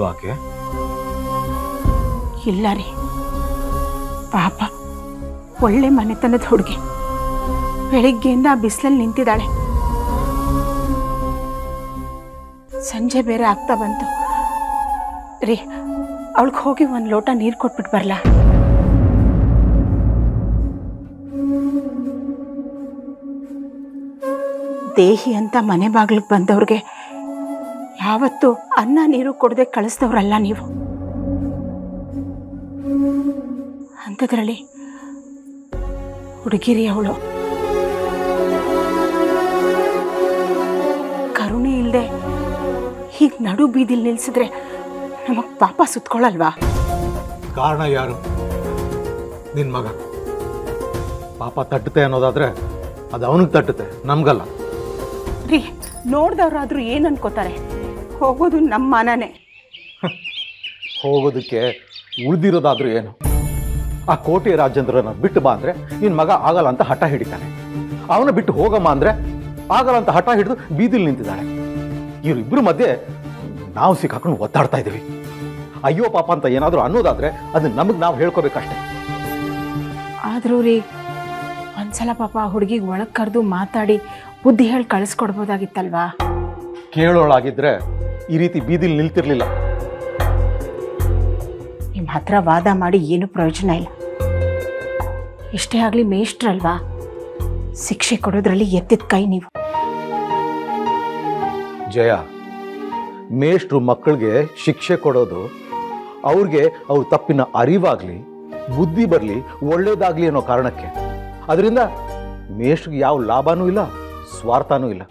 ಅಲ್ವಾ ಆಕೆ ಇಲ್ಲ ರೀ ಪಾಪ ಒಳ್ಳೆ ಮನೆತನದ ಹುಡುಗಿ ಬೆಳಿಗ್ಗೆಯಿಂದ ಆ ಬಿಸಿಲಲ್ಲಿ ನಿಂತಿದ್ದಾಳೆ ಸಂಜೆ ಬೇರೆ ಆಗ್ತಾ ಬಂತು ರೀ ಅವಳಿಗೆ ಹೋಗಿ ಒಂದು ಲೋಟ ನೀರು ಕೊಟ್ಬಿಟ್ಟು ಬರಲಾ ದೇಹಿ ಅಂತ ಮನೆ ಬಾಗಿಲಿಗೆ ಬಂದವ್ರಿಗೆ ಯಾವತ್ತೂ ಅನ್ನ ನೀರು ಕೊಡದೆ ಕಳಿಸ್ದವ್ರಲ್ಲ ನೀವು ಅಂಥದ್ರಲ್ಲಿ ಹುಡುಗಿರಿ ಅವಳು ಕರುಣೆ ಇಲ್ಲದೆ ಹೀಗೆ ನಡು ಬೀದಿಲಿ ನಿಲ್ಸಿದ್ರೆ ನಮಗೆ ಪಾಪ ಸುತ್ಕೊಳ್ಳಲ್ವಾ ಕಾರಣ ಯಾರು ನಿನ್ನ ಮಗ ಪಾಪ ತಟ್ಟುತ್ತೆ ಅನ್ನೋದಾದ್ರೆ ಅದು ಅವನಿಗೆ ತಟ್ಟುತ್ತೆ ನಮ್ಗಲ್ಲ ರೀ ನೋಡ್ದವ್ರಾದ್ರೂ ಏನು ಅನ್ಕೋತಾರೆ ಹೋಗೋದು ನಮ್ಮ ಮನನೇ ಹೋಗೋದಕ್ಕೆ ಉಳಿದಿರೋದಾದ್ರೂ ಏನು ಆ ಕೋಟೆ ರಾಜೇಂದ್ರನ ಬಿಟ್ಟು ಬಾ ಅಂದ್ರೆ ನಿನ್ನ ಮಗ ಆಗಲ್ಲ ಅಂತ ಹಠ ಹಿಡಿತಾನೆ ಅವನ ಬಿಟ್ಟು ಹೋಗಮ್ಮ ಅಂದ್ರೆ ಆಗಲ್ಲ ಅಂತ ಹಠ ಹಿಡಿದು ಬೀದಿಲಿ ನಿಂತಿದ್ದಾಳೆ ಇವರಿಬ್ಬರ ಮಧ್ಯೆ ನಾವು ಸಿಕ್ಕಾಕೊಂಡು ಒದ್ದಾಡ್ತಾ ಇದ್ದೀವಿ ಅಯ್ಯೋ ಪಾಪ ಅಂತ ಏನಾದರೂ ಅನ್ನೋದಾದ್ರೆ ಅದನ್ನ ನಮಗೆ ನಾವು ಹೇಳ್ಕೋಬೇಕಷ್ಟೇ ಆದರೂ ರೀ ಒಂದ್ಸಲ ಪಾಪ ಹುಡುಗಿಗೆ ಒಳಗೆ ಕರೆದು ಮಾತಾಡಿ ಬುದ್ಧಿ ಹೇಳಿ ಕಳಿಸ್ಕೊಡ್ಬೋದಾಗಿತ್ತಲ್ವಾ ಕೇಳೋಳಾಗಿದ್ರೆ ಈ ರೀತಿ ಬೀದಿಲಿ ನಿಲ್ತಿರ್ಲಿಲ್ಲ ನಿಮ್ಮ ಹತ್ರ ವಾದ ಮಾಡಿ ಏನೂ ಪ್ರಯೋಜನ ಇಲ್ಲ ಇಷ್ಟೇ ಆಗಲಿ ಮೇಷ್ಟ್ರಲ್ವಾ ಶಿಕ್ಷೆ ಕೊಡೋದ್ರಲ್ಲಿ ಎತ್ತಿದ ಕೈ ನೀವು ಜಯ ಮೇಷ್ಟ್ರು ಮಕ್ಕಳಿಗೆ ಶಿಕ್ಷೆ ಕೊಡೋದು ಅವ್ರಿಗೆ ಅವ್ರ ತಪ್ಪಿನ ಅರಿವಾಗ್ಲಿ ಬುದ್ಧಿ ಬರಲಿ ಒಳ್ಳೇದಾಗ್ಲಿ ಅನ್ನೋ ಕಾರಣಕ್ಕೆ ಅದರಿಂದ ಮೇಷ್ಟ್ರಿಗೆ ಯಾವ ಲಾಭನೂ ಇಲ್ಲ ಸ್ವಾರ್ಥನೂ ಇಲ್ಲ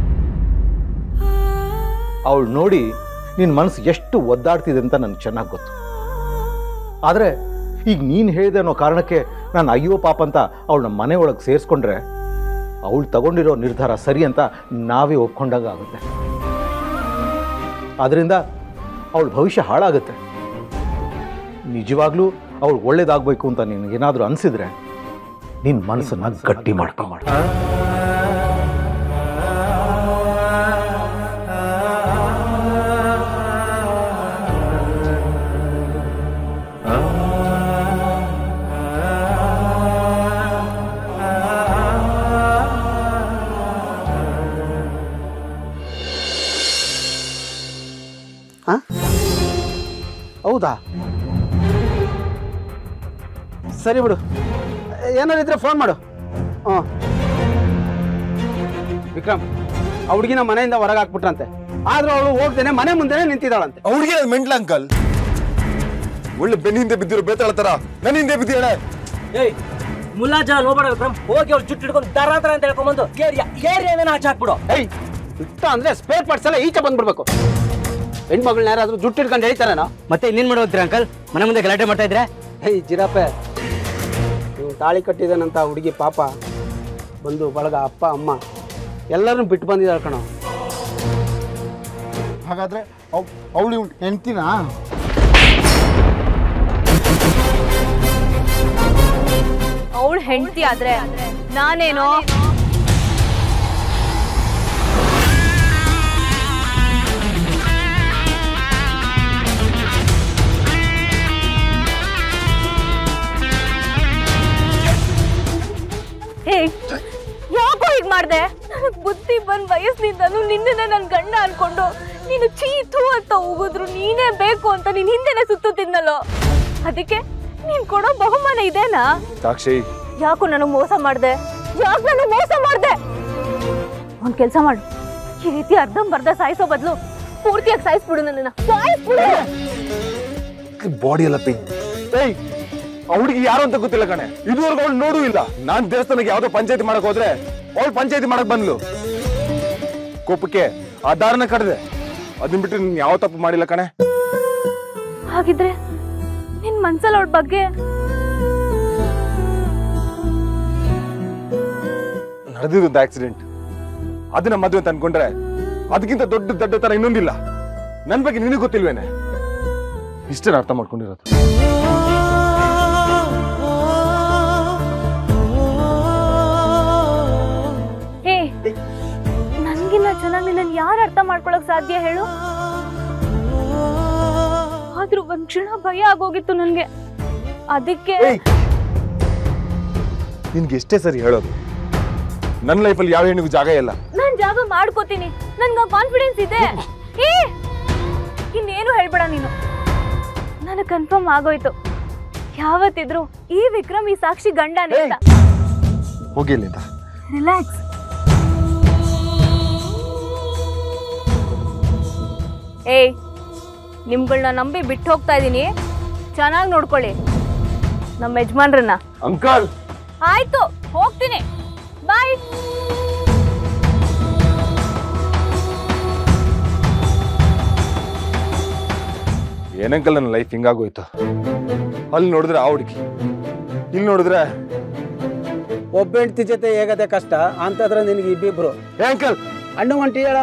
ಅವಳು ನೋಡಿ ನಿನ್ನ ಮನಸ್ಸು ಎಷ್ಟು ಒದ್ದಾಡ್ತಿದೆ ಅಂತ ನನಗೆ ಚೆನ್ನಾಗಿ ಗೊತ್ತು ಆದರೆ ಈಗ ನೀನು ಹೇಳಿದೆ ಅನ್ನೋ ಕಾರಣಕ್ಕೆ ನಾನು ಅಯ್ಯೋ ಪಾಪ ಅಂತ ಅವಳನ್ನ ಮನೆ ಒಳಗೆ ಸೇರಿಸ್ಕೊಂಡ್ರೆ ಅವಳು ತಗೊಂಡಿರೋ ನಿರ್ಧಾರ ಸರಿ ಅಂತ ನಾವೇ ಒಪ್ಕೊಂಡಾಗ ಆಗುತ್ತೆ ಆದ್ದರಿಂದ ಅವಳ ಭವಿಷ್ಯ ಹಾಳಾಗುತ್ತೆ ನಿಜವಾಗ್ಲೂ ಅವಳು ಒಳ್ಳೇದಾಗಬೇಕು ಅಂತ ನಿನಗೇನಾದರೂ ಅನಿಸಿದ್ರೆ ನಿನ್ನ ಮನಸ್ಸನ್ನ ಗಟ್ಟಿ ಮಾಡ್ಕೊ ಮಾಡ ಹೌದಾ ಸರಿ ಬಿಡು ಏನಾರು ಇದ್ರೆ ಫೋನ್ ಮಾಡು ಹ್ಞೂ ವಿಕ್ರಮ್ ಆ ಹುಡುಗಿನ ಮನೆಯಿಂದ ಹೊರಗೆ ಹಾಕ್ಬಿಟ್ರಂತೆ ಆದ್ರೂ ಅವಳು ಹೋಗ್ತೇನೆ ಮನೆ ಮುಂದೆನೆ ನಿಂತಿದ್ದಾಳಂತೆ ಅವ್ರಿಗೆ ಮೆಂಟ್ಲ ಅಂಕಲ್ ಒಳ್ಳೆ ಬೆನ್ನಿಂದ ಬಿದ್ದಿರೋ ಬೇತಾಳ ತರ ನನ್ನ ಹಿಂದೆ ಬಿದ್ದಿದ್ದಾಳೆ ಏಯ್ ಮುಲಾಜ ನೋಡ್ಬೇಡ ವಿಕ್ರಮ್ ಹೋಗಿ ಅವ್ಳು ಜುಟ್ಟು ಹಿಡ್ಕೊಂಡು ದರ ದರ ಅಂತ ಹೇಳ್ಕೊಂಬಂದು ಏರಿಯಾ ಏರಿಯಾನ ಆಚೆ ಹಾಕ್ಬಿಡು ಏಯ್ ಇಷ್ಟ ಅಂದ್ರೆ ಸ್ಪೇರ್ ಪಾರ್ಟ್ಸ್ ಎಲ್ಲ ಈಚೆ ಬಂದ್ಬಿಡ್ಬೇಕು ಹೆಣ್ಮಗಳನ್ನ ಯಾರಾದ್ರೂ ಜುಟ್ಟು ಹಿಡ್ಕೊಂಡು ಹೇಳ್ತಾರೇನೋ ಮತ್ತೆ ಇನ್ನೇನ್ ಮಾಡೋದ್ರಿ ಅಂಕಲ್ ಮನೆ ಮುಂದೆ ಗಲಾಟೆ ಮಾಡ್ತಾ ಇದ್ರೆ ಏಯ್ ಜಿರಾಪೆ ನೀವು ತಾಳಿ ಕಟ್ಟಿದಾನಂತ ಹುಡುಗಿ ಪಾಪ ಬಂದು ಬಳಗ ಅಪ್ಪ ಅಮ್ಮ ಎಲ್ಲರನ್ನೂ ಬಿಟ್ಟು ಬಂದಿದ್ದಾಳೆ ಕಣೋ ಹಾಗಾದ್ರೆ ಅವಳು ಹೆಂಡ್ತಿನಾ ಅವಳು ಹೆಂಡತಿ ಆದ್ರೆ ನಾನೇನೋ ಹೇ ಯಾಕೋ ಹೀಗ್ ಮಾಡ್ದೆ ನನಗ್ ಬುದ್ಧಿ ಬಂದ್ ವಯಸ್ಸಿನಿಂದನೂ ನಿನ್ನನ್ನ ನನ್ ಗಂಡ ಅನ್ಕೊಂಡು ನೀನು ಚೀತು ಅಂತ ಹೋಗಿದ್ರು ನೀನೇ ಬೇಕು ಅಂತ ನಿನ್ ಹಿಂದೆನೆ ಸುತ್ತುತ್ತಿದ್ನಲ್ಲೋ ಅದಕ್ಕೆ ನೀನ್ ಕೊಡೋ ಬಹುಮಾನ ಇದೇನಾ ಸಾಕ್ಷಿ ಯಾಕೋ ನನಗೆ ಮೋಸ ಮಾಡ್ದೆ ಯಾಕೆ ನನಗೆ ಮೋಸ ಮಾಡ್ದೆ ಒಂದ್ ಕೆಲಸ ಮಾಡು ಈ ರೀತಿ ಅರ್ಧಂಬರ್ಧ ಸಾಯಿಸೋ ಬದಲು ಪೂರ್ತಿಯಾಗಿ ಸಾಯಿಸ್ಬಿಡು ನನ್ನನ್ನ ಸಾಯಿಸ್ಬಿಡು ಬಾಡಿ ಎಲ್ಲ ಪೇನ್ ಏಯ್ ಅವಳಿಗೆ ಯಾರು ಅಂತ ಗೊತ್ತಿಲ್ಲ ಕಣೆ ಇದುವರೆಗೂ ಅವಳು ನೋಡೂ ಇಲ್ಲ ನಾನ್ ದೇವಸ್ಥಾನಕ್ಕೆ ಯಾವ್ದೋ ಪಂಚಾಯತಿ ಮಾಡಕ್ ಹೋದ್ರೆ ಅವಳು ಪಂಚಾಯತಿ ಮಾಡಕ್ ಬಂದ್ಲು ಕೋಪಕ್ಕೆ ಆ ದಾರನ ಕಡ್ದೆ ಅದನ್ ಬಿಟ್ಟು ನೀನ್ ಯಾವ ತಪ್ಪು ಮಾಡಿಲ್ಲ ಕಣೆ ಹಾಗಿದ್ರೆ ನಿನ್ ಮನ್ಸಲ್ಲಿ ಅವಳ ಬಗ್ಗೆ ನಡೆದಿದ್ದೊಂದು ಆಕ್ಸಿಡೆಂಟ್ ಅದನ್ನ ಮದುವೆ ಅಂತ ಅನ್ಕೊಂಡ್ರೆ ಅದಕ್ಕಿಂತ ದೊಡ್ಡ ದೊಡ್ಡ ತರ ಇನ್ನೊಂದಿಲ್ಲ ನನ್ ಬಗ್ಗೆ ನಿನಗೆ ಗೊತ್ತಿಲ್ವೇನೆ ಇಷ್ಟೇ ಅರ್ಥ ಮಾಡ್ಕೊಂಡಿರೋದು ಏ ನನ್ಗಿನ್ನ ಚೆನ್ನಾಗಿ ನಿನ್ನ ಯಾರು ಅರ್ಥ ಮಾಡ್ಕೊಳಕ್ ಸಾಧ್ಯ ಹೇಳು ಒಂದ್ ಕ್ಷಣ ಭಯ ಆಗೋಗಿತ್ತು ನನ್ಗೆ ಅದಕ್ಕೆ ಏಯ್ ನಿನ್ಗೆ ಎಷ್ಟೇ ಸರಿ ಹೇಳೋದು ನನ್ನ ಲೈಫಲ್ಲಿ ಯಾವ ಹೆಣ್ಣಿಗೂ ಜಾಗ ಇಲ್ಲ ನಾನ್ ಜಾಗ ಮಾಡ್ಕೋತೀನಿ ನನ್ಗ ಕಾನ್ಫಿಡೆನ್ಸ್ ಇದೆ ಏ ಇನ್ನೇನು ಹೇಳ್ಬೇಡ ನೀನು ನನಗೆ ಕನ್ಫರ್ಮ್ ಆಗೋಯ್ತು ಯಾವತ್ತಿದ್ರು ಈ ವಿಕ್ರಮ್ ಈ ಸಾಕ್ಷಿ ಗಂಡನೇ ಅಂತ ಹೋಗಿ ಇಲ್ಲಿಂದ ರಿಲ್ಯಾಕ್ಸ್ ಏಯ್ ನಿಮ್ಗಳನ್ನ ನಂಬಿ ಬಿಟ್ಟು ಹೋಗ್ತಾ ಇದ್ದೀನಿ ಚೆನ್ನಾಗಿ ನೋಡ್ಕೊಳ್ಳಿ ನಮ್ಮ ಯಜಮಾನ್ರನ್ನ ಅಂಕಲ್ ಆಯ್ತು ಹೋಗ್ತೀನಿ ಬಾಯ್ ಏನಂಕಲ್ ನನ್ನ ಲೈಫ್ ಹಿಂಗಾಗೋಯ್ತು ಅಲ್ಲಿ ನೋಡಿದ್ರೆ ಆ ಹುಡುಗಿ ಇಲ್ಲಿ ನೋಡಿದ್ರೆ ಒಬ್ಬ ಹೆಂಡ್ತಿ ಜೊತೆ ಹೇಗದೆ ಕಷ್ಟ ಅಂತಂದ್ರೆ ನಿನಗೆ ಇಬ್ಬಿಬ್ರು ಏ ಅಂಕಲ್ ಅಣ್ಣ ಒಂಟಿ ಹೇಳ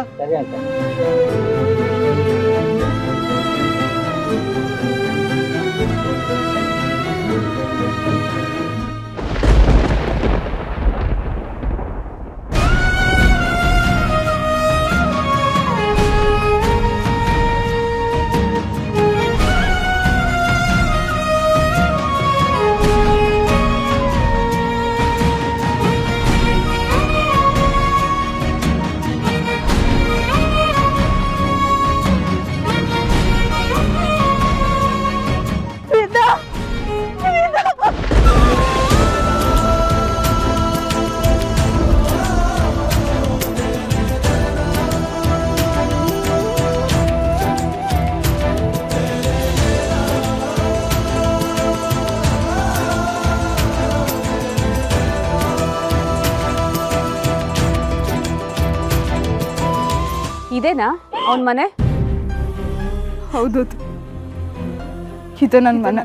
ಇದೇನಾ ಅವನ ಮನೆ ಹೌದು ಇದು ನನ್ನ ಮನೆ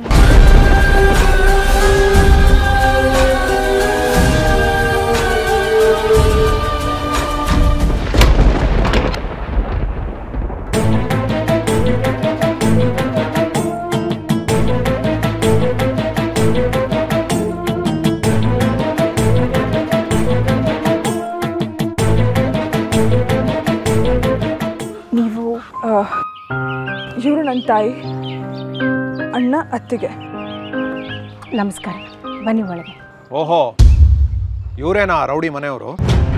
ನೀವು ಇವರು ನನ್ನ ತಾಯಿ ಅಣ್ಣ ಅತ್ತಿಗೆ ನಮಸ್ಕಾರ ಬನ್ನಿ ಒಳಗೆ ಓಹೋ ಇವರೇನಾ ರೌಡಿ ಮನೆಯವರು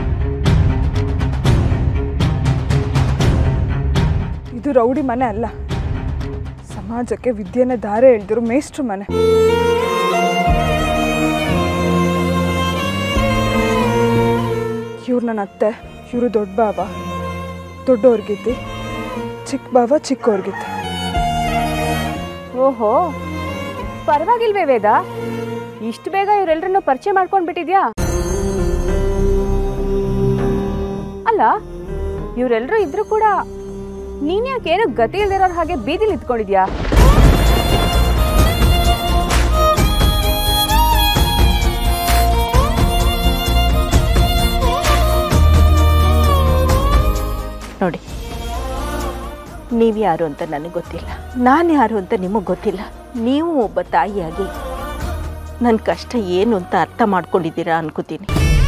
ಇದು ರೌಡಿ ಮನೆ ಅಲ್ಲ ಸಮಾಜಕ್ಕೆ ವಿದ್ಯೆನ ದಾರೆ ಎಳೆದಿರೋ ಮೇಷ್ಟ್ರ ಮನೆ ಇವ್ರು ನನ್ನ ಅತ್ತೆ ಇವರು ದೊಡ್ಡ ಬಾವ ದೊಡ್ಡವ್ರಿಗಿದ್ದಿ ಚಿಕ್ಕ ಬಾವ ಚಿಕ್ಕವ್ರಿಗಿದ್ದಿ ಓಹೋ ಪರವಾಗಿಲ್ವೇ ವೇದ ಇಷ್ಟು ಬೇಗ ಇವರೆಲ್ಲರನ್ನು ಪರಿಚಯ ಮಾಡ್ಕೊಂಡ್ ಬಿಟ್ಟಿದ್ಯಾ ಅಲ್ಲ ಇವರೆಲ್ಲರೂ ಇದ್ರು ಕೂಡ ನೀನ್ ಯಾಕೆ ಏನು ಗತಿ ಇಲ್ದಿರೋರ್ ಹಾಗೆ ಬೀದಿಲಿ ಇದ್ಕೊಂಡಿದ್ಯಾ ನೋಡಿ ನೀವು ಯಾರು ಅಂತ ನನಗೆ ಗೊತ್ತಿಲ್ಲ ನಾನು ಯಾರು ಅಂತ ನಿಮಗೆ ಗೊತ್ತಿಲ್ಲ ನೀವು ಒಬ್ಬ ತಾಯಿಯಾಗಿ ನನ್ನ ಕಷ್ಟ ಏನು ಅಂತ ಅರ್ಥ ಮಾಡ್ಕೊಂಡಿದ್ದೀರಾ ಅನ್ಕೋತೀನಿ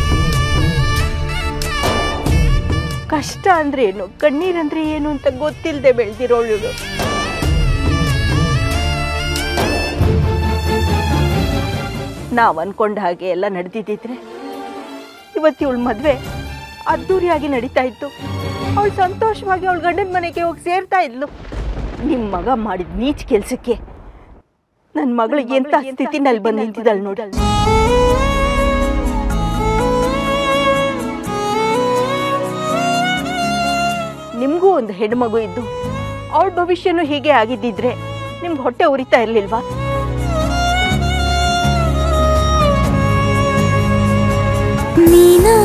ಕಷ್ಟ ಅಂದ್ರೆ ಏನು ಕಣ್ಣೀರಂದ್ರೆ ಏನು ಅಂತ ಗೊತ್ತಿಲ್ಲದೆ ಬೆಳೆದಿರೋಳು ನಾವು ಅನ್ಕೊಂಡ ಹಾಗೆ ಎಲ್ಲ ನಡೆದಿದ್ದಿದ್ರೆ ಇವತ್ತು ಇವಳ ಮದುವೆ ಅದ್ದೂರಿಯಾಗಿ ನಡೀತಾ ಇತ್ತು ಅವಳು ಸಂತೋಷವಾಗಿ ಅವಳ ಗಂಡನ ಮನೆಗೆ ಹೋಗಿ ಸೇರ್ತಾ ಇದ್ಲು ನಿಮ್ಮ ಮಗ ಮಾಡಿದ ನೀಚ್ ಕೆಲಸಕ್ಕೆ ನನ್ನ ಮಗಳಿಗೆ ಎಂಥ ಸ್ಥಿತಿನಲ್ಲಿ ಬಂದು ನಿಂತಿದ್ದಾಳೆ ನೋಡಿ ನಿಮಗೂ ಒಂದು ಹೆಣ್ಮಗು ಇದ್ದು ಅವಳ ಭವಿಷ್ಯನೂ ಹೀಗೆ ಆಗಿದ್ದಿದ್ರೆ ನಿಮ್ಗೆ ಹೊಟ್ಟೆ ಉರಿತಾ ಇರಲಿಲ್ವಾ ನೀನಾ